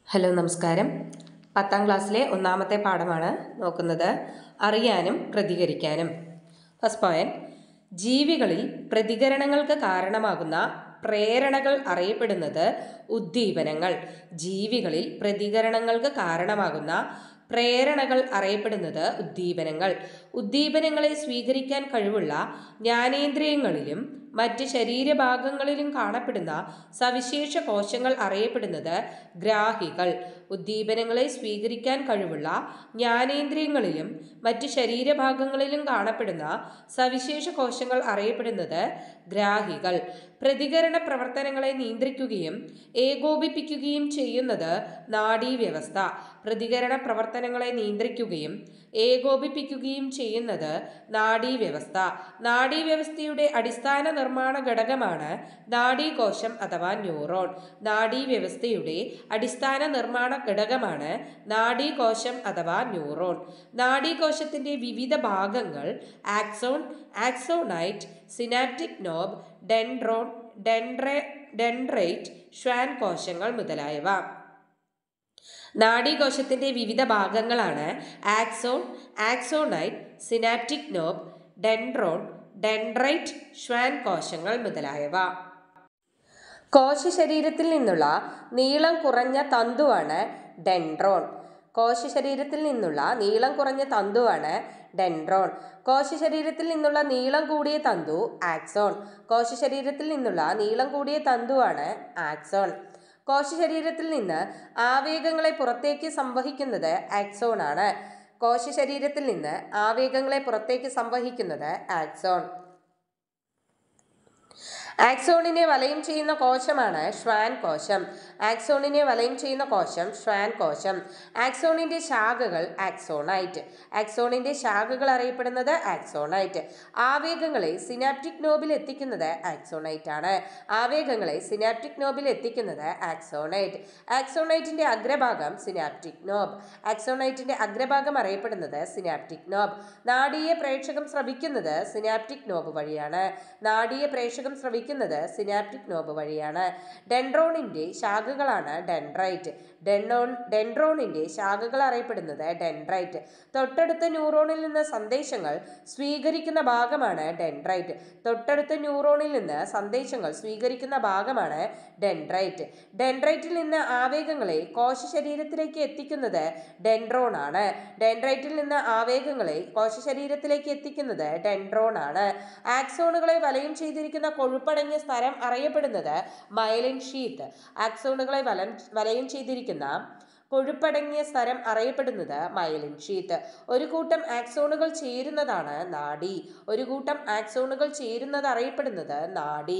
hello നമസ്കാരം പത്താം ക്ലാസ്സിലെ ഒന്നാമത്തെ പാഠമാണ് നോക്കുന്നത് അറിയാനും പ്രതികരിക്കാനും ഫസ്റ്റ് പോയിന്റ് ജീവികളിൽ പ്രതികരണങ്ങൾക്ക് കാരണമാകുന്ന പ്രേരണകൾ അറിയപ്പെടുന്നത് ഉദ്ദീപനങ്ങൾ ജീവികളിൽ പ്രതികരണങ്ങൾക്ക് കാരണമാകുന്ന പ്രേരണകൾ അറിയപ്പെടുന്നത് ഉദ്ദീപനങ്ങൾ ഉദ്ദീപനങ്ങളെ സ്വീകരിക്കാൻ കഴിവുള്ള ജ്ഞാനേന്ദ്രിയങ്ങളിലും മറ്റ് ശരീരഭാഗങ്ങളിലും കാണപ്പെടുന്ന സവിശേഷ കോശങ്ങൾ അറിയപ്പെടുന്നത് ഗ്രാഹികൾ ഉദ്ദീപനങ്ങളെ സ്വീകരിക്കാൻ കഴിവുള്ള ജ്ഞാനേന്ദ്രിയങ്ങളിലും മറ്റ് ശരീരഭാഗങ്ങളിലും കാണപ്പെടുന്ന സവിശേഷ കോശങ്ങൾ അറിയപ്പെടുന്നത് ഗ്രാഹികൾ പ്രതികരണ പ്രവർത്തനങ്ങളെ നിയന്ത്രിക്കുകയും ഏകോപിപ്പിക്കുകയും ചെയ്യുന്നത് നാഡീവ്യവസ്ഥ പ്രതികരണ പ്രവർത്തനങ്ങളെ നിയന്ത്രിക്കുകയും ഏകോപിപ്പിക്കുകയും ചെയ്യുന്നത് നാഡീവ്യവസ്ഥ നാഡീവ്യവസ്ഥയുടെ അടിസ്ഥാന നിർമ്മാണ ഘടകമാണ് നാഡീകോശം അഥവാ ന്യൂറോൺ നാഡീവ്യവസ്ഥയുടെ അടിസ്ഥാന നിർമ്മാണ ഘടകമാണ് നാഡീകോശം അഥവാ ന്യൂറോൺ നാഡീകോശത്തിന്റെ വിവിധ ഭാഗങ്ങൾ axon axonite synaptic knob dendron ഡെൻഡ്രേ ഡെൻഡ്രൈറ്റ് ഷ്വാൻ കോശങ്ങൾ മുതലായവ നാഡീകോശത്തിന്റെ വിവിധ ഭാഗങ്ങളാണ് axon axonite synaptic knob dendron dendrite Schwann കോശങ്ങൾ മുതലായവ കോശ ശരീരത്തിൽ നിന്നുള്ള നീളം കുറഞ്ഞ തന്തുവാണ് ഡെൻഡ്രോൺ കോശ ശരീരത്തിൽ നിന്നുള്ള നീളം കുറഞ്ഞ തന്തുവാണ് ഡെൻഡ്രോൺ കോശ ശരീരത്തിൽ നിന്നുള്ള നീളം കൂടിയ തന്തു ആക്സോൺ കോശ ശരീരത്തിൽ നിന്നുള്ള നീളം കൂടിയ തന്തുവാണ് ആക്സോൺ കോശ ശരീരത്തിൽ നിന്ന് ആവേഗങ്ങളെ പുറത്തേക്ക് സംവഹിക്കുന്നത് ആക്സോൺ ആണ് കോശ ശരീരത്തിൽ നിന്ന് ആവേഗങ്ങളെ പുറത്തേക്ക് സംവഹിക്കുന്നത് ആക്സോൺ ആക്സോണിനെ വലയം ചെയ്യുന്ന കോശമാണ് ഷ്വാൻ കോശം ആക്സോണിനെ വലയം ചെയ്യുന്ന കോശം ഷ്വാൻ കോശം ആക്സോണിന്റെ ശാഖകൾ ആക്സോണൈറ്റ് ആക്സോണിന്റെ ശാഖകൾ അറിയപ്പെടുന്നത് ആക്സോണൈറ്റ് ആവേഗങ്ങളെ സിനാപ്റ്റിക് നോബിൽ എത്തിക്കുന്നത് ആക്സോണൈറ്റ് ആണ് ആവേഗങ്ങളെ സിനാപ്റ്റിക് നോബിൽ എത്തിക്കുന്നത് ആക്സോണൈറ്റ് ആക്സോണൈറ്റിന്റെ അഗ്രഭാഗം സിനാപ്റ്റിക് നോബ് ആക്സോണൈറ്റിന്റെ അഗ്രഭാഗം അറിയപ്പെടുന്നത് സിനാപ്റ്റിക് നോബ് നാടീയ പ്രേക്ഷകം സ്രവിക്കുന്നത് സിനാപ്റ്റിക് നോബ് വഴിയാണ് നാടീയ പ്രേക്ഷകം സ്രവിക്കുന്നത് സിനാപ്റ്റിക് നോബ് വഴിയാണ് ഡെൻഡ്രോണിന്റെ ശാഖകളാണ് ഡെൻഡ്രൈറ്റ് ഡെൻഡോൺ ഡെൻഡ്രോണിന്റെ ശാഖകൾ അറിയപ്പെടുന്നത് ഡെൻഡ്രൈറ്റ് തൊട്ടടുത്ത ന്യൂറോണിൽ നിന്ന് സന്ദേശങ്ങൾ സ്വീകരിക്കുന്ന ഭാഗമാണ് ഡെൻഡ്രൈറ്റ് തൊട്ടടുത്ത ന്യൂറോണിൽ നിന്ന് സന്ദേശങ്ങൾ സ്വീകരിക്കുന്ന ഭാഗമാണ് ഡെൻഡ്രൈറ്റ് ഡെൻഡ്രൈറ്റിൽ നിന്ന് ആവേഗങ്ങളെ കോശ ശരീരത്തിലേക്ക് എത്തിക്കുന്നത് ഡെൻഡ്രോൺ ആണ് ഡെൻഡ്രൈറ്റിൽ നിന്ന് ആവേഗങ്ങളെ കോശ ശരീരത്തിലേക്ക് എത്തിക്കുന്നത് ഡെൻഡ്രോൺ ആണ് ആക്സോണുകളെ വലയം ചെയ്തിരിക്കുന്ന കൊഴുപ്പടങ്ങിയ സ്ഥലം അറിയപ്പെടുന്നത് മൈലിൻ ഷീത്ത് ആക്സോണുകളെ വലം വലയം ചെയ്തിരിക്കുന്ന കൊഴുപ്പടങ്ങിയ സ്ഥലം അറിയപ്പെടുന്നത് മൈലിൻ ഷീത്ത് ഒരു കൂട്ടം ആക്സോണുകൾ ചേരുന്നതാണ് നാഡി ഒരു കൂട്ടം ആക്സോണുകൾ ചേരുന്നത് അറിയപ്പെടുന്നത് നാഡി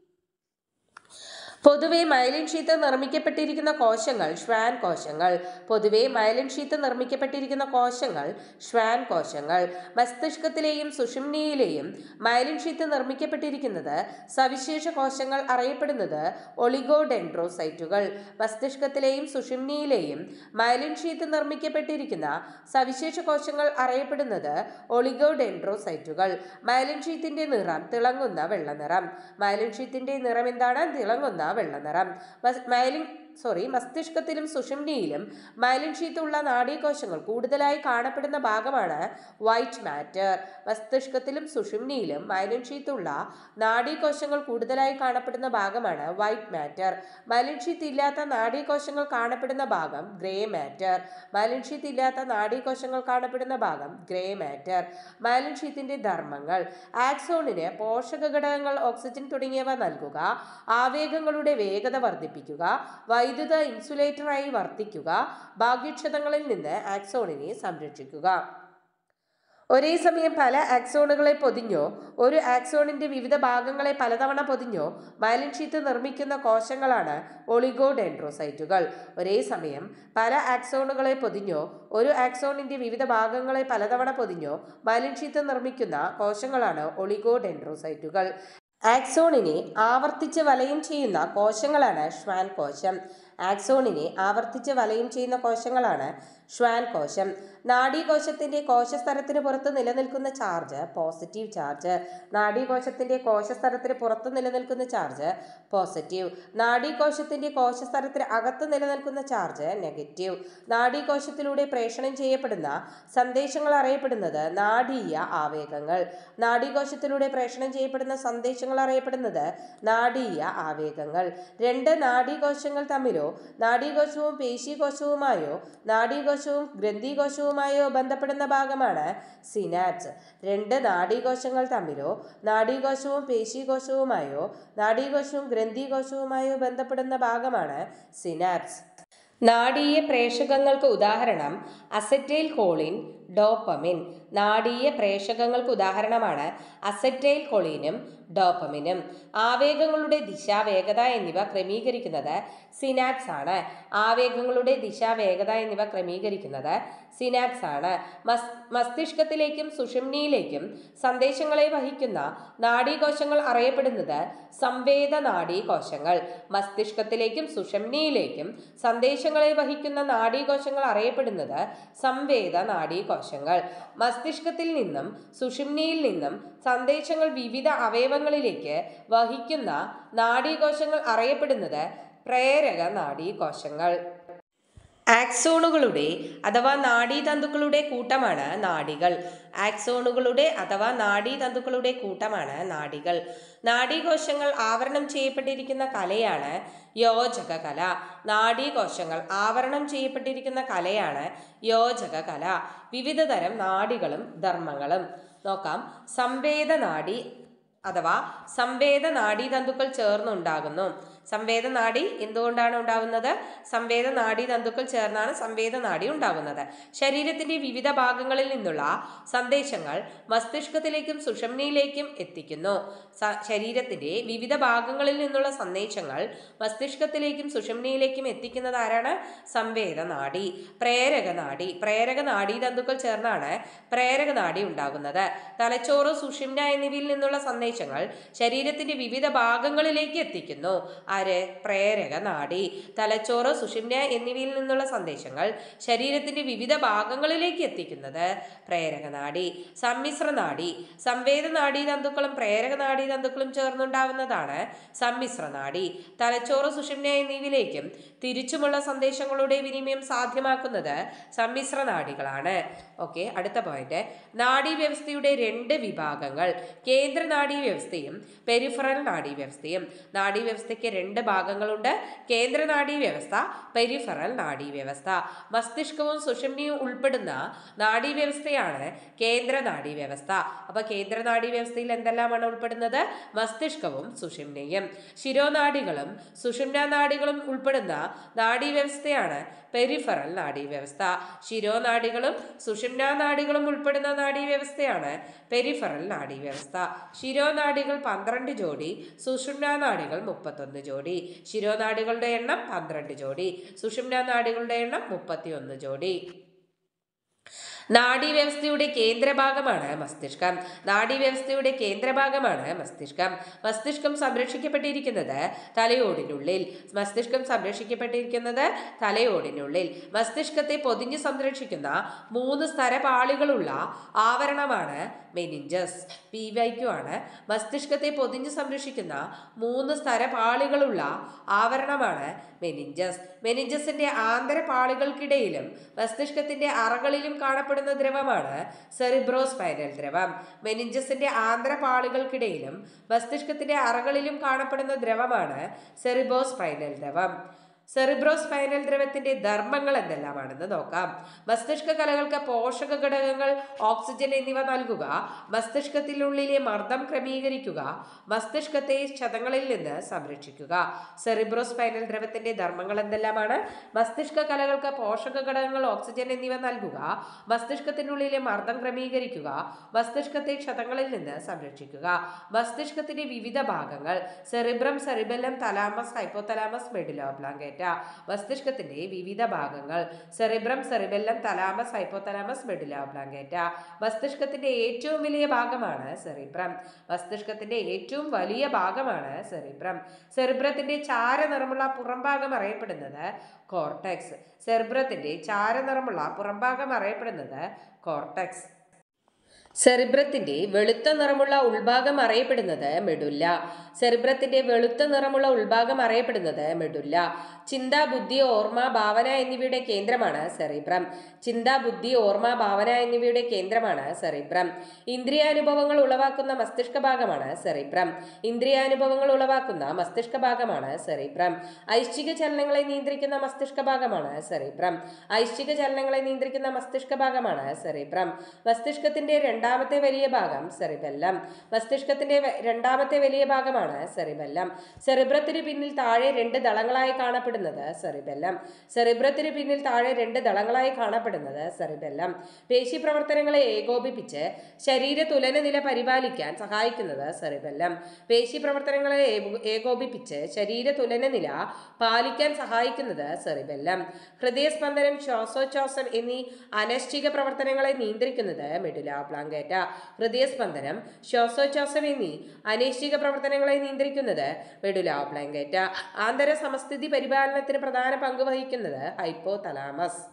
പൊതുവെ മൈലിൻ ഷീത്ത് നിർമ്മിക്കപ്പെട്ടിരിക്കുന്ന കോശങ്ങൾ ഷ്വാൻ കോശങ്ങൾ പൊതുവെ മൈലിൻ ഷീത്ത് നിർമ്മിക്കപ്പെട്ടിരിക്കുന്ന കോശങ്ങൾ ഷ്വാൻ കോശങ്ങൾ മസ്തിഷ്കത്തിലെയും സുഷുമ്നിയിലെയും മൈലിൻ ഷീത്ത് നിർമ്മിക്കപ്പെട്ടിരിക്കുന്നത് സവിശേഷ കോശങ്ങൾ അറിയപ്പെടുന്നത് ഒളിഗോഡെൻഡ്രോസൈറ്റുകൾ മസ്തിഷ്കത്തിലെയും സുഷുമ്നിയിലെയും മൈലിൻ ഷീത്ത് നിർമ്മിക്കപ്പെട്ടിരിക്കുന്ന സവിശേഷ കോശങ്ങൾ അറിയപ്പെടുന്നത് ഒളിഗോഡെൻഡ്രോസൈറ്റുകൾ മൈലിൻ ഷീത്തിന്റെ നിറം തിളങ്ങുന്ന വെള്ള നിറം മൈലിൻ ഷീത്തിന്റെ നിറം എന്താണ് തിളങ്ങുന്ന വെള്ള നിറം മൈലിൻ സോറി മസ്തിഷ്കത്തിലും സുഷുമ്നിയിലും മൈലിൻ ഷീത്തുള്ള നാഡീകോശങ്ങൾ കൂടുതലായി കാണപ്പെടുന്ന ഭാഗമാണ് വൈറ്റ് മാറ്റർ മസ്തിഷ്കത്തിലും സുഷുമ്നിയിലും മൈലിൻ ഷീത്തുള്ള നാഡീകോശങ്ങൾ കൂടുതലായി കാണപ്പെടുന്ന ഭാഗമാണ് വൈറ്റ് മാറ്റർ മൈലിൻ ഷീത്ത് ഇല്ലാത്ത നാഡീകോശങ്ങൾ കാണപ്പെടുന്ന ഭാഗം ഗ്രേ മാറ്റർ മൈലിൻ ഷീത്ത് ഇല്ലാത്ത നാഡീകോശങ്ങൾ കാണപ്പെടുന്ന ഭാഗം ഗ്രേ മാറ്റർ മൈലിൻ ഷീത്തിന്റെ ധർമ്മങ്ങൾ ആക്സോണിന് പോഷക ഘടകങ്ങൾ ഓക്സിജൻ തുടങ്ങിയവ നൽകുക ആവേഗങ്ങളുടെ വേഗത വർദ്ധിപ്പിക്കുക വൈദ്യുത ഇൻസുലേറ്ററായി വർത്തിക്കുക ഭാഗ്യക്ഷതങ്ങളിൽ നിന്ന് ആക്സോണിനെ സംരക്ഷിക്കുക ഒരേ സമയം പല ആക്സോണുകളെ പൊതിഞ്ഞോ ഒരു ആക്സോണിന്റെ വിവിധ ഭാഗങ്ങളെ പലതവണ പൊതിഞ്ഞോ മൈലിൻ ഷീത്ത് നിർമ്മിക്കുന്ന കോശങ്ങളാണ് ഒളിഗോഡെൻഡ്രോസൈറ്റുകൾ ഒരേ സമയം പല ആക്സോണുകളെ പൊതിഞ്ഞോ ഒരു ആക്സോണിന്റെ വിവിധ ഭാഗങ്ങളെ പലതവണ പൊതിഞ്ഞോ മൈലിൻ ഷീത്ത് നിർമ്മിക്കുന്ന കോശങ്ങളാണ് ഒളിഗോഡെൻഡ്രോസൈറ്റുകൾ ആക്സോണിനെ ആവർത്തിച്ച് വലയം ചെയ്യുന്ന കോശങ്ങളാണ് ഷ്വാൻ കോശം ആക്സോണിനെ ആവർത്തിച്ച് വലയം ചെയ്യുന്ന കോശങ്ങളാണ് ഷ്വാൻ കോശം നാഡീകോശത്തിന്റെ കോശസ്തരത്തിന് പുറത്ത് നിലനിൽക്കുന്ന ചാർജ് പോസിറ്റീവ് ചാർജ് നാഡീകോശത്തിന്റെ കോശസ്തരത്തിന് പുറത്ത് നിലനിൽക്കുന്ന ചാർജ് പോസിറ്റീവ് നാഡീകോശത്തിന്റെ കോശസ്തരത്തിന് അകത്ത് നിലനിൽക്കുന്ന ചാർജ് നെഗറ്റീവ് നാഡീകോശത്തിലൂടെ പ്രേഷണം ചെയ്യപ്പെടുന്ന സന്ദേശങ്ങൾ അറിയപ്പെടുന്നത് നാഡീയ ആവേഗങ്ങൾ നാഡീകോശത്തിലൂടെ പ്രേഷണം ചെയ്യപ്പെടുന്ന സന്ദേശങ്ങൾ അറിയപ്പെടുന്നത് നാഡീയ ആവേഗങ്ങൾ രണ്ട് നാഡീകോശങ്ങൾ തമ്മിലോ നാഡീകോശവും പേശീകോശവുമായോ നാഡീകോശവും ഗ്രന്ഥികോശവുമായോ ബന്ധപ്പെടുന്ന ഭാഗമാണ് സിനാപ്സ് രണ്ട് നാഡീകോശങ്ങൾ തമ്മിലോ നാഡീകോശവും പേശീകോശവുമായോ നാഡീകോശവും ഗ്രന്ഥികോശവുമായോ ബന്ധപ്പെടുന്ന ഭാഗമാണ് സിനാപ്സ് നാഡീയ പ്രേഷകങ്ങൾക്ക് ഉദാഹരണം അസറ്റൈൽ കോളിൻ ഡോപ്പമിൻ നാഡീയ പ്രേഷകങ്ങൾക്ക് ഉദാഹരണമാണ് അസറ്റൈൽ കൊളീനും ഡോപ്പമിനും ആവേഗങ്ങളുടെ ദിശ വേഗത എന്നിവ ക്രമീകരിക്കുന്നത് സിനാപ്സ് ആണ് ആവേഗങ്ങളുടെ ദിശ വേഗത എന്നിവ ക്രമീകരിക്കുന്നത് സിനാപ്സ് ആണ് മസ് മസ്തിഷ്കത്തിലേക്കും സുഷുമ്നിയിലേക്കും സന്ദേശങ്ങളെ വഹിക്കുന്ന നാഡീകോശങ്ങൾ അറിയപ്പെടുന്നത് സംവേദ നാഡീകോശങ്ങൾ മസ്തിഷ്കത്തിലേക്കും സുഷുമ്നിയിലേക്കും സന്ദേശങ്ങളെ വഹിക്കുന്ന നാഡീകോശങ്ങൾ അറിയപ്പെടുന്നത് സംവേദ നാഡീകോശങ്ങൾ മസ്തിഷ്കത്തിൽ നിന്നും സുഷുമ്നിയിൽ നിന്നും സന്ദേശങ്ങൾ വിവിധ അവയവങ്ങളിലേക്ക് വഹിക്കുന്ന നാഡീകോശങ്ങൾ അറിയപ്പെടുന്നത് പ്രേരക നാഡീകോശങ്ങൾ ആക്സോണുകളുടെ അഥവാ നാഡീതന്തുക്കളുടെ കൂട്ടമാണ് നാഡികൾ ആക്സോണുകളുടെ അഥവാ നാഡീതന്തുക്കളുടെ കൂട്ടമാണ് നാഡികൾ നാഡീകോശങ്ങൾ ആവരണം ചെയ്യപ്പെട്ടിരിക്കുന്ന കലയാണ് യോജക കല നാഡീകോശങ്ങൾ ആവരണം ചെയ്യപ്പെട്ടിരിക്കുന്ന കലയാണ് യോജക കല വിവിധ തരം നാഡികളും ധർമ്മങ്ങളും നോക്കാം സംവേദ നാഡി അഥവാ സംവേദ നാഡീതന്തുക്കൾ ചേർന്നുണ്ടാകുന്നു സംവേദ നാഡി എന്തുകൊണ്ടാണ് ഉണ്ടാകുന്നത് സംവേദ നാഡീതന്തുക്കൾ ചേർന്നാണ് സംവേദ നാഡി ഉണ്ടാകുന്നത് ശരീരത്തിന്റെ വിവിധ ഭാഗങ്ങളിൽ നിന്നുള്ള സന്ദേശങ്ങൾ മസ്തിഷ്കത്തിലേക്കും സുഷമ്നിയിലേക്കും എത്തിക്കുന്നു സ- ശരീരത്തിന്റെ വിവിധ ഭാഗങ്ങളിൽ നിന്നുള്ള സന്ദേശങ്ങൾ മസ്തിഷ്കത്തിലേക്കും സുഷമ്നിയിലേക്കും എത്തിക്കുന്നത് ആരാണ് സംവേദ നാഡി പ്രേരക നാഡി പ്രേരക നാഡീതന്തുക്കൾ ചേർന്നാണ് പ്രേരക നാഡി ഉണ്ടാകുന്നത് തലച്ചോറ് സുഷിമ്ന എന്നിവയിൽ നിന്നുള്ള സന്ദേശങ്ങൾ ശരീരത്തിന്റെ വിവിധ ഭാഗങ്ങളിലേക്ക് എത്തിക്കുന്നു ആര് പ്രേരക നാഡി തലച്ചോറ് സുഷിമ്ന എന്നിവയിൽ നിന്നുള്ള സന്ദേശങ്ങൾ ശരീരത്തിന്റെ വിവിധ ഭാഗങ്ങളിലേക്ക് എത്തിക്കുന്നത് പ്രേരക നാഡി സമ്മിശ്ര നാഡി സംവേദ നാഡീതന്തുക്കളും പ്രേരക നാഡീതന്തുക്കളും ചേർന്നുണ്ടാവുന്നതാണ് സമ്മിശ്ര നാഡി തലച്ചോറ് സുഷിമ്ന എന്നിവയിലേക്കും തിരിച്ചുമുള്ള സന്ദേശങ്ങളുടെ വിനിമയം സാധ്യമാക്കുന്നത് സമ്മിശ്ര നാഡികളാണ് ഓക്കെ അടുത്ത പോയിന്റ് നാഡീവ്യവസ്ഥയുടെ രണ്ട് വിഭാഗങ്ങൾ കേന്ദ്ര നാഡീവ്യവസ്ഥയും പെരിഫറൽ നാഡീവ്യവസ്ഥയും നാഡീവ്യവസ്ഥയ്ക്ക് രണ്ട് ഭാഗങ്ങളുണ്ട് കേന്ദ്ര നാഡീവ്യവസ്ഥ പെരിഫറൽ നാഡീവ്യവസ്ഥ മസ്തിഷ്കവും സുഷുമ്നിയും ഉൾപ്പെടുന്ന നാഡീവ്യവസ്ഥയാണ് കേന്ദ്ര നാഡീവ്യവസ്ഥ അപ്പൊ കേന്ദ്ര നാഡീവ്യവസ്ഥയിൽ എന്തെല്ലാമാണ് ഉൾപ്പെടുന്നത് മസ്തിഷ്കവും സുഷുമ്നയും ശിരോനാഡികളും സുഷുമ്ന നാഡികളും ഉൾപ്പെടുന്ന നാഡീവ്യവസ്ഥയാണ് പെരിഫറൽ നാഡീവ്യവസ്ഥ ശിരോനാഡികളും സുഷുമ്ന നാഡികളും ഉൾപ്പെടുന്ന നാഡീവ്യവസ്ഥയാണ് പെരിഫറൽ നാഡീവ്യവസ്ഥ ശിരോനാഡികൾ പന്ത്രണ്ട് ജോഡി സുഷുമ്ന നാഡികൾ മുപ്പത്തൊന്ന് ജോഡി ശിരോനാഡികളുടെ എണ്ണം പന്ത്രണ്ട് ജോഡി സുഷുമ്ന നാഡികളുടെ എണ്ണം മുപ്പത്തിയൊന്ന് ജോഡി നാഡീവ്യവസ്ഥയുടെ കേന്ദ്രഭാഗമാണ് മസ്തിഷ്കം നാഡീവ്യവസ്ഥയുടെ കേന്ദ്രഭാഗമാണ് മസ്തിഷ്കം മസ്തിഷ്കം സംരക്ഷിക്കപ്പെട്ടിരിക്കുന്നത് തലയോടിനുള്ളിൽ മസ്തിഷ്കം സംരക്ഷിക്കപ്പെട്ടിരിക്കുന്നത് തലയോടിനുള്ളിൽ മസ്തിഷ്കത്തെ പൊതിഞ്ഞു സംരക്ഷിക്കുന്ന മൂന്ന് സ്തരപാളികളുള്ള ആവരണമാണ് മെനിഞ്ചസ് പി വൈക്കു ആണ് മസ്തിഷ്കത്തെ പൊതിഞ്ഞു സംരക്ഷിക്കുന്ന മൂന്ന് സ്തരപാളികളുള്ള ആവരണമാണ് മെനിഞ്ചസ് മെനിഞ്ചസിന്റെ ആന്തരപാളികൾക്കിടയിലും മസ്തിഷ്കത്തിന്റെ അറകളിലും കാണപ്പെടുന്ന ദ്രവമാണ് സെറിബ്രോസ്പൈനൽ ദ്രവം മെനിഞ്ചസിന്റെ ആന്തരപാളികൾക്കിടയിലും മസ്തിഷ്കത്തിന്റെ അറകളിലും കാണപ്പെടുന്ന ദ്രവമാണ് സെറിബോസ്പൈനൽ ദ്രവം സെറിബ്രോസ്പൈനൽ ദ്രവത്തിന്റെ ധർമ്മങ്ങൾ എന്തെല്ലാമാണെന്ന് നോക്കാം മസ്തിഷ്ക കലകൾക്ക് പോഷക ഘടകങ്ങൾ ഓക്സിജൻ എന്നിവ നൽകുക മസ്തിഷ്കത്തിനുള്ളിലെ മർദ്ദം ക്രമീകരിക്കുക മസ്തിഷ്കത്തെ ക്ഷതങ്ങളിൽ നിന്ന് സംരക്ഷിക്കുക സെറിബ്രോസ്പൈനൽ ദ്രവത്തിന്റെ ധർമ്മങ്ങൾ എന്തെല്ലാമാണ് മസ്തിഷ്ക കലകൾക്ക് പോഷക ഘടകങ്ങൾ ഓക്സിജൻ എന്നിവ നൽകുക മസ്തിഷ്കത്തിനുള്ളിലെ മർദ്ദം ക്രമീകരിക്കുക മസ്തിഷ്കത്തെ ക്ഷതങ്ങളിൽ നിന്ന് സംരക്ഷിക്കുക മസ്തിഷ്കത്തിന്റെ വിവിധ ഭാഗങ്ങൾ cerebrum cerebellum thalamus hypothalamus medulla oblongata oblongata മസ്തിഷ്കത്തിന്റെ വിവിധ ഭാഗങ്ങൾ cerebrum cerebellum thalamus hypothalamus medulla oblongata മസ്തിഷ്കത്തിന്റെ ഏറ്റവും വലിയ ഭാഗമാണ് സെറിബ്രം മസ്തിഷ്കത്തിന്റെ ഏറ്റവും വലിയ ഭാഗമാണ് സെറിബ്രം സെറിബ്രത്തിന്റെ ചാരനിറമുള്ള പുറംഭാഗം അറിയപ്പെടുന്നത് കോർട്ടെക്സ് സെറിബ്രത്തിന്റെ ചാരനിറമുള്ള പുറംഭാഗം അറിയപ്പെടുന്നത് കോർട്ടെക്സ് സെറിബ്രത്തിന്റെ വെളുത്ത നിറമുള്ള ഉൾഭാഗം അറിയപ്പെടുന്നത് മെഡുല്ല സെറിബ്രത്തിന്റെ വെളുത്ത നിറമുള്ള ഉൾഭാഗം അറിയപ്പെടുന്നത് മെഡുല്ല ചിന്ത ബുദ്ധി ഓർമ്മ ഭാവന എന്നിവയുടെ കേന്ദ്രമാണ് സെറിബ്രം ചിന്ത ബുദ്ധി ഓർമ്മ ഭാവന എന്നിവയുടെ കേന്ദ്രമാണ് സെറിബ്രം ഇന്ദ്രിയാനുഭവങ്ങൾ ഉളവാക്കുന്ന മസ്തിഷ്ക ഭാഗമാണ് സെറിബ്രം ഇന്ദ്രിയാനുഭവങ്ങൾ ഉളവാക്കുന്ന മസ്തിഷ്ക ഭാഗമാണ് സെറിബ്രം ഐശ്ചിക ചലനങ്ങളെ നിയന്ത്രിക്കുന്ന മസ്തിഷ്ക ഭാഗമാണ് സെറിബ്രം ഐശ്ചിക ചലനങ്ങളെ നിയന്ത്രിക്കുന്ന മസ്തിഷ്ക ഭാഗമാണ് സെറിബ്രം മസ്തിഷ്കത്തിന്റെ രണ്ടാമത്തെ വലിയ ഭാഗം സെറിബെല്ലം മസ്തിഷ്കത്തിന്റെ വ- രണ്ടാമത്തെ വലിയ ഭാഗമാണ് സെറിബെല്ലം സെറിബ്രത്തിന് പിന്നിൽ താഴെ രണ്ട് ദളങ്ങളായി കാണപ്പെടുന്നത് സെറിബെല്ലം സെറിബ്രത്തിന് പിന്നിൽ താഴെ രണ്ട് ദളങ്ങളായി കാണപ്പെടുന്നത് സെറിബെല്ലം പേശി പ്രവർത്തനങ്ങളെ ഏകോപിപ്പിച്ച് ശരീര തുലന നില പരിപാലിക്കാൻ സഹായിക്കുന്നത് സെറിബെല്ലം പേശി പ്രവർത്തനങ്ങളെ ഏകോ- ഏകോപിപ്പിച്ച് ശരീര തുലന നില പാലിക്കാൻ സഹായിക്കുന്നത് സെറിബെല്ലം ഹൃദയസ്പന്ദനം ശ്വാസോച്ഛ്വാസം എന്നീ അനശ്ചിക പ്രവർത്തനങ്ങളെ നിയന്ത്രിക്കുന്നത് മെഡുല പ്ലാങ്കേറ്റ ഹൃദയസ്പന്ദനം ശ്വാസോച്ഛ്വാസം എന്നീ അനൈശ്ചിക പ്രവർത്തനങ്ങളെ നിയന്ത്രിക്കുന്നത് മെഡുല പ്ലാങ്കേറ്റ ആന്തര സമസ്ഥിതി പരിപാലനത്തിന് പ്രധാന പങ്ക് വഹിക്കുന്നത് ഹൈപ്പോ തലാമസ്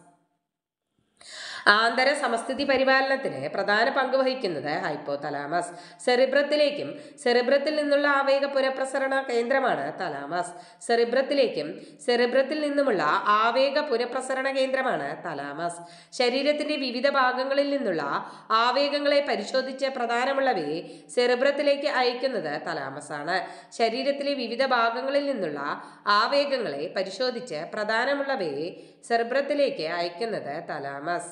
ആന്തര സമസ്ഥിതി പരിപാലനത്തിന് പ്രധാന പങ്ക് വഹിക്കുന്നത് ഹൈപ്പോതലാമസ് സെറിബ്രത്തിലേക്കും സെറിബ്രത്തിൽ നിന്നുള്ള ആവേഗ പുനഃപ്രസരണ കേന്ദ്രമാണ് തലാമസ് സെറിബ്രത്തിലേക്കും സെറിബ്രത്തിൽ നിന്നുമുള്ള ആവേഗ പുനഃപ്രസരണ കേന്ദ്രമാണ് തലാമസ് ശരീരത്തിന്റെ വിവിധ ഭാഗങ്ങളിൽ നിന്നുള്ള ആവേഗങ്ങളെ പരിശോധിച്ച് പ്രധാനമുള്ളവയെ സെറിബ്രത്തിലേക്ക് അയക്കുന്നത് തലാമസ് ആണ് ശരീരത്തിലെ വിവിധ ഭാഗങ്ങളിൽ നിന്നുള്ള ആവേഗങ്ങളെ പരിശോധിച്ച് പ്രധാനമുള്ളവയെ സെറിബ്രത്തിലേക്ക് അയക്കുന്നത് തലാമസ്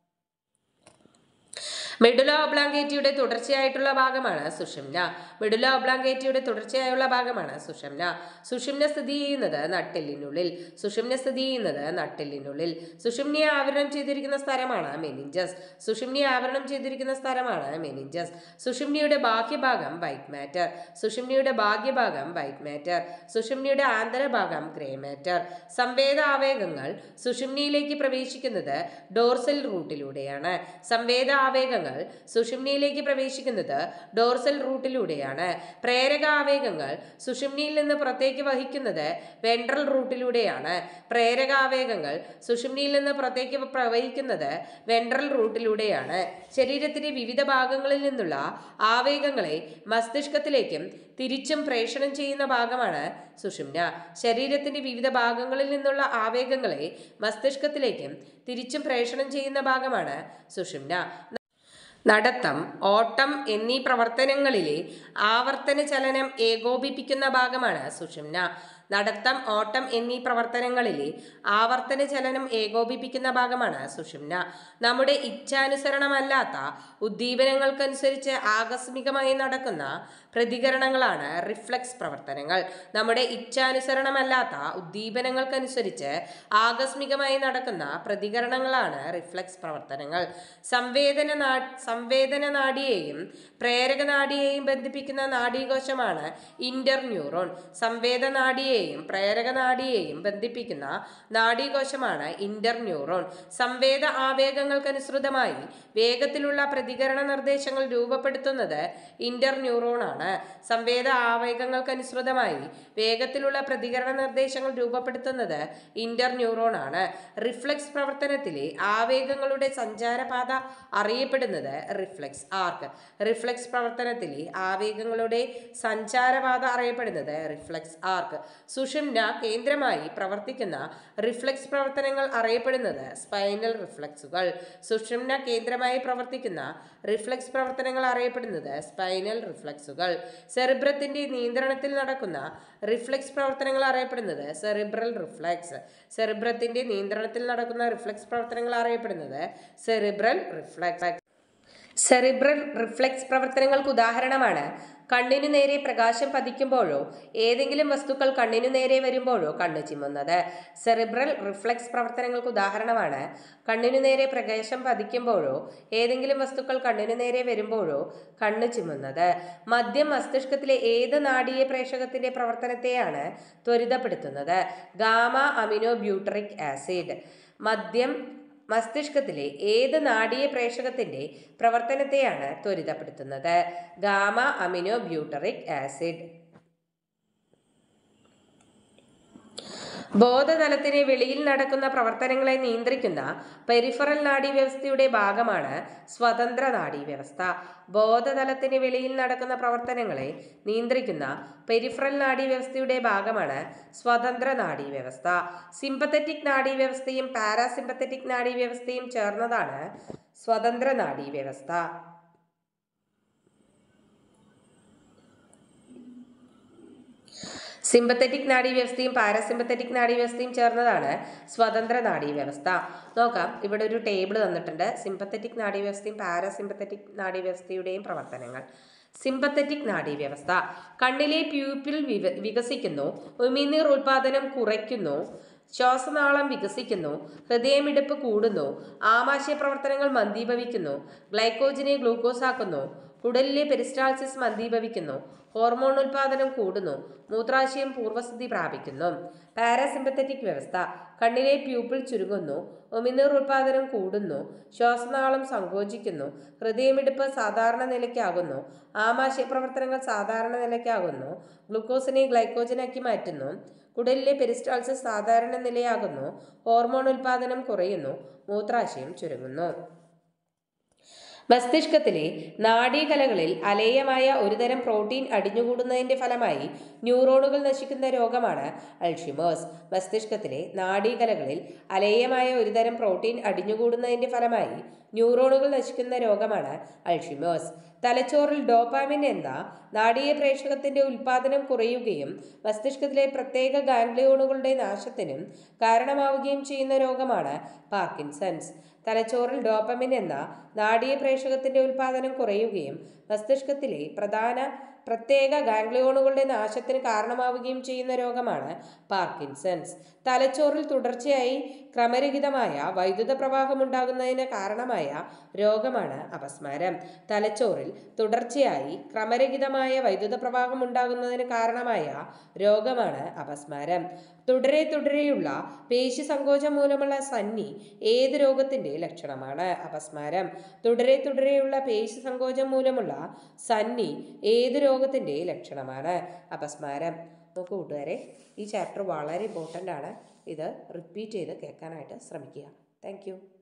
മെഡുല ഒബ്ലാങ്കേറ്റിയുടെ തുടർച്ചയായിട്ടുള്ള ഭാഗമാണ് സുഷുമ്ന മെഡുല ഒബ്ലാങ്കേറ്റിയുടെ തുടർച്ചയായുള്ള ഭാഗമാണ് സുഷുമ്ന സുഷുമ്ന സ്ഥിതി ചെയ്യുന്നത് നട്ടെല്ലിനുള്ളിൽ സുഷുമ്ന സ്ഥിതി ചെയ്യുന്നത് നട്ടെല്ലിനുള്ളിൽ സുഷുമ്നയെ ആവരണം ചെയ്തിരിക്കുന്ന സ്ഥലമാണ് മെനിഞ്ചസ് സുഷുമ്നയെ ആവരണം ചെയ്തിരിക്കുന്ന സ്ഥലമാണ് മെനിഞ്ചസ് സുഷുമ്നയുടെ ബാഹ്യഭാഗം വൈറ്റ് മാറ്റർ സുഷുമ്നയുടെ ബാഹ്യഭാഗം വൈറ്റ് മാറ്റർ സുഷുമ്നയുടെ ആന്തരഭാഗം ഗ്രേ മാറ്റർ സംവേദ ആവേഗങ്ങൾ സുഷുമ്നയിലേക്ക് പ്രവേശിക്കുന്നത് ഡോർസൽ റൂട്ടിലൂടെയാണ് സംവേദ ആവേഗങ്ങൾ സുഷുമ്നയിലേക്ക് പ്രവേശിക്കുന്നത് ഡോർസൽ റൂട്ടിലൂടെയാണ് പ്രേരക ആവേഗങ്ങൾ സുഷുമ്നയിൽ നിന്ന് പുറത്തേക്ക് വഹിക്കുന്നത് വെൻട്രൽ റൂട്ടിലൂടെയാണ് പ്രേരക ആവേഗങ്ങൾ സുഷുമ്നയിൽ നിന്ന് പുറത്തേക്ക് പ്രവഹിക്കുന്നത് വെൻട്രൽ റൂട്ടിലൂടെയാണ് ശരീരത്തിന്റെ വിവിധ ഭാഗങ്ങളിൽ നിന്നുള്ള ആവേഗങ്ങളെ മസ്തിഷ്കത്തിലേക്കും തിരിച്ചും പ്രേഷണം ചെയ്യുന്ന ഭാഗമാണ് സുഷുമ്ന ശരീരത്തിന്റെ വിവിധ ഭാഗങ്ങളിൽ നിന്നുള്ള ആവേഗങ്ങളെ മസ്തിഷ്കത്തിലേക്കും തിരിച്ചും പ്രേഷണം ചെയ്യുന്ന ഭാഗമാണ് സുഷുമ്ന നടത്തം ഓട്ടം എന്നീ പ്രവർത്തനങ്ങളിലെ ആവർത്തന ചലനം ഏകോപിപ്പിക്കുന്ന ഭാഗമാണ് സുഷുമ്ന നടത്തം ഓട്ടം എന്നീ പ്രവർത്തനങ്ങളിലെ ആവർത്തന ചലനം ഏകോപിപ്പിക്കുന്ന ഭാഗമാണ് സുഷുമ്ന നമ്മുടെ ഇച്ഛാനുസരണമല്ലാത്ത ഉദ്ദീപനങ്ങൾക്കനുസരിച്ച് ആകസ്മികമായി നടക്കുന്ന പ്രതികരണങ്ങളാണ് റിഫ്ലക്സ് പ്രവർത്തനങ്ങൾ നമ്മുടെ ഇച്ഛാനുസരണമല്ലാത്ത ഉദ്ദീപനങ്ങൾക്കനുസരിച്ച് ആകസ്മികമായി നടക്കുന്ന പ്രതികരണങ്ങളാണ് റിഫ്ലക്സ് പ്രവർത്തനങ്ങൾ സംവേദന നാ സംവേദന നാഡിയെയും പ്രേരക നാഡിയെയും ബന്ധിപ്പിക്കുന്ന നാഡീകോശമാണ് ഇന്റർ ന്യൂറോൺ സംവേദ നാഡിയെയും പ്രേരക നാഡിയെയും ബന്ധിപ്പിക്കുന്ന നാഡീകോശമാണ് ഇന്റർ ന്യൂറോൺ സംവേദ ആവേഗങ്ങൾക്കനുസൃതമായി വേഗത്തിലുള്ള പ്രതികരണ നിർദ്ദേശങ്ങൾ രൂപപ്പെടുത്തുന്നത് ഇന്റർ ന്യൂറോൺ ആണ് സംവേദ ആവേഗങ്ങൾക്കനുസൃതമായി വേഗത്തിലുള്ള പ്രതികരണ നിർദ്ദേശങ്ങൾ രൂപപ്പെടുത്തുന്നത് ഇന്റർ ന്യൂറോൺ ആണ് റിഫ്ലക്സ് പ്രവർത്തനത്തിലെ ആവേഗങ്ങളുടെ സഞ്ചാരപാത അറിയപ്പെടുന്നത് റിഫ്ലക്സ് ആർക്ക് റിഫ്ലക്സ് പ്രവർത്തനത്തിലെ ആവേഗങ്ങളുടെ സഞ്ചാരപാത അറിയപ്പെടുന്നത് റിഫ്ലക്സ് ആർക്ക് സുഷുമ്ന കേന്ദ്രമായി പ്രവർത്തിക്കുന്ന റിഫ്ലക്സ് പ്രവർത്തനങ്ങൾ അറിയപ്പെടുന്നത് സ്പൈനൽ റിഫ്ലക്സുകൾ സുഷുമ്ന കേന്ദ്രമായി പ്രവർത്തിക്കുന്ന റിഫ്ലക്സ് പ്രവർത്തനങ്ങൾ അറിയപ്പെടുന്നത് സ്പൈനൽ റിഫ്ലക്സുകൾ സെറിബ്രത്തിന്റെ നിയന്ത്രണത്തിൽ നടക്കുന്ന റിഫ്ലക്സ് പ്രവർത്തനങ്ങൾ അറിയപ്പെടുന്നത് സെറിബ്രൽ റിഫ്ലക്സ് സെറിബ്രത്തിന്റെ നിയന്ത്രണത്തിൽ നടക്കുന്ന റിഫ്ലക്സ് പ്രവർത്തനങ്ങൾ അറിയപ്പെടുന്നത് സെറിബ്രൽ റിഫ്ലക്സ് സെറിബ്രൽ റിഫ്ലെക്സ് പ്രവർത്തനങ്ങൾക്ക് ഉദാഹരണമാണ് കണ്ണിനു നേരെ പ്രകാശം പതിക്കുമ്പോഴോ ഏതെങ്കിലും വസ്തുക്കൾ കണ്ണിനു നേരെ വരുമ്പോഴോ കണ്ണ് ചിമ്മുന്നത് സെറിബ്രൽ റിഫ്ലെക്സ് പ്രവർത്തനങ്ങൾക്ക് ഉദാഹരണമാണ് കണ്ണിനു നേരെ പ്രകാശം പതിക്കുമ്പോഴോ ഏതെങ്കിലും വസ്തുക്കൾ കണ്ണിനു നേരെ വരുമ്പോഴോ കണ്ണ് ചിമ്മുന്നത് മദ്യം മസ്തിഷ്കത്തിലെ ഏത് നാഡീയ പ്രേഷകത്തിന്റെ പ്രവർത്തനത്തെയാണ് ത്വരിതപ്പെടുത്തുന്നത് ഗാമ അമിനോ ബ്യൂട്ടറിക് ആസിഡ് മദ്യം മസ്തിഷ്കത്തിലെ ഏത് നാഡീയ പ്രേഷകത്തിന്റെ പ്രവർത്തനത്തെയാണ് ത്വരിതപ്പെടുത്തുന്നത് ഗാമ അമിനോ ബ്യൂട്ടറിക് ആസിഡ് ബോധതലത്തിന് വെളിയിൽ നടക്കുന്ന പ്രവർത്തനങ്ങളെ നിയന്ത്രിക്കുന്ന പെരിഫറൽ നാഡീവ്യവസ്ഥയുടെ ഭാഗമാണ് സ്വതന്ത്ര നാഡീവ്യവസ്ഥ ബോധതലത്തിന് വെളിയിൽ നടക്കുന്ന പ്രവർത്തനങ്ങളെ നിയന്ത്രിക്കുന്ന പെരിഫറൽ നാഡീവ്യവസ്ഥയുടെ ഭാഗമാണ് സ്വതന്ത്ര നാഡീവ്യവസ്ഥ സിമ്പത്തറ്റിക് നാഡീവ്യവസ്ഥയും പാരാസിമ്പത്തറ്റിക് നാഡീവ്യവസ്ഥയും ചേർന്നതാണ് സ്വതന്ത്ര നാഡീവ്യവസ്ഥ സിമ്പത്തറ്റിക് നാഡീവ്യവസ്ഥയും പാരാസിമ്പത്തറ്റിക് നാഡീവ്യവസ്ഥയും ചേർന്നതാണ് സ്വതന്ത്ര നാഡീവ്യവസ്ഥ നോക്കാം ഇവിടെ ഒരു ടേബിൾ തന്നിട്ടുണ്ട് സിമ്പത്തറ്റിക് നാഡീവ്യവസ്ഥയും പാരാസിമ്പത്തറ്റിക് നാഡീവ്യവസ്ഥയുടെയും പ്രവർത്തനങ്ങൾ സിമ്പത്തറ്റിക് നാഡീവ്യവസ്ഥ കണ്ണിലെ പ്യൂപ്പിൽ വിക വികസിക്കുന്നു ഉമിനീർ ഉൽപാദനം കുറയ്ക്കുന്നു ശ്വാസനാളം വികസിക്കുന്നു ഹൃദയമിടിപ്പ് കൂടുന്നു ആമാശയ പ്രവർത്തനങ്ങൾ മന്ദീഭവിക്കുന്നു ഗ്ലൈക്കോജിനെ ഗ്ലൂക്കോസ് ആക്കുന്നു കുടലിലെ പെരിസ്റ്റാൾസിസ് മന്ദീഭവിക്കുന്നു ഹോർമോൺ ഉൽപാദനം കൂടുന്നു മൂത്രാശയം പൂർവ്വസ്ഥിതി പ്രാപിക്കുന്നു പാരാസിമ്പത്തറ്റിക് വ്യവസ്ഥ കണ്ണിലെ പ്യൂപ്പിൾ ചുരുങ്ങുന്നു ഉമിനീർ ഉൽപാദനം കൂടുന്നു ശ്വാസനാളം സങ്കോചിക്കുന്നു ഹൃദയമിടിപ്പ് സാധാരണ നിലയ്ക്കാകുന്നു ആമാശയ പ്രവർത്തനങ്ങൾ സാധാരണ നിലയ്ക്കാകുന്നു ഗ്ലൂക്കോസിനെ ഗ്ലൈക്കോജനാക്കി മാറ്റുന്നു കുടലിലെ പെരിസ്റ്റാൾസിസ് സാധാരണ നിലയാകുന്നു ഹോർമോൺ ഉൽപാദനം കുറയുന്നു മൂത്രാശയം ചുരുങ്ങുന്നു മസ്തിഷ്കത്തിലെ നാഡീകലകളിൽ അലേയമായ ഒരുതരം പ്രോട്ടീൻ അടിഞ്ഞുകൂടുന്നതിന്റെ ഫലമായി ന്യൂറോണുകൾ നശിക്കുന്ന രോഗമാണ് അൾഷിമേഴ്സ് മസ്തിഷ്കത്തിലെ നാഡീകലകളിൽ അലേയമായ ഒരുതരം പ്രോട്ടീൻ അടിഞ്ഞുകൂടുന്നതിന്റെ ഫലമായി ന്യൂറോണുകൾ നശിക്കുന്ന രോഗമാണ് അൾഷിമേഴ്സ് തലച്ചോറിൽ ഡോപ്പാമിൻ എന്ന നാഡീയ പ്രേഷകത്തിന്റെ ഉൽപാദനം കുറയുകയും മസ്തിഷ്കത്തിലെ പ്രത്യേക ഗാംഗ്ലിയോണുകളുടെ നാശത്തിനും കാരണമാവുകയും ചെയ്യുന്ന രോഗമാണ് പാർക്കിൻസൺസ് തലച്ചോറിൽ ഡോപ്പമിൻ എന്ന നാഡീയ പ്രേഷകത്തിന്റെ ഉൽപാദനം കുറയുകയും മസ്തിഷ്കത്തിലെ പ്രധാന പ്രത്യേക ഗാംഗ്ലിയോണുകളുടെ നാശത്തിന് കാരണമാവുകയും ചെയ്യുന്ന രോഗമാണ് പാർക്കിൻസൺസ് തലച്ചോറിൽ തുടർച്ചയായി ക്രമരഹിതമായ വൈദ്യുത പ്രവാഹം ഉണ്ടാകുന്നതിന് കാരണമായ രോഗമാണ് അപസ്മാരം തലച്ചോറിൽ തുടർച്ചയായി ക്രമരഹിതമായ വൈദ്യുത പ്രവാഹം ഉണ്ടാകുന്നതിന് കാരണമായ രോഗമാണ് അപസ്മാരം തുടരെ തുടരെയുള്ള പേശി സങ്കോചം മൂലമുള്ള സന്നി ഏത് രോഗത്തിന്റെ ലക്ഷണമാണ് അപസ്മാരം തുടരെ തുടരെയുള്ള പേശി സങ്കോചം മൂലമുള്ള സന്നി ഏത് രോഗത്തിന്റെ ലക്ഷണമാണ് അപസ്മാരം നോക്കൂ കൂട്ടുകാരെ ഈ ചാപ്റ്റർ വളരെ ഇമ്പോർട്ടൻ്റ് ആണ് ഇത് റിപ്പീറ്റ് ചെയ്ത് കേൾക്കാനായിട്ട് ശ്രമിക്കുക താങ്ക്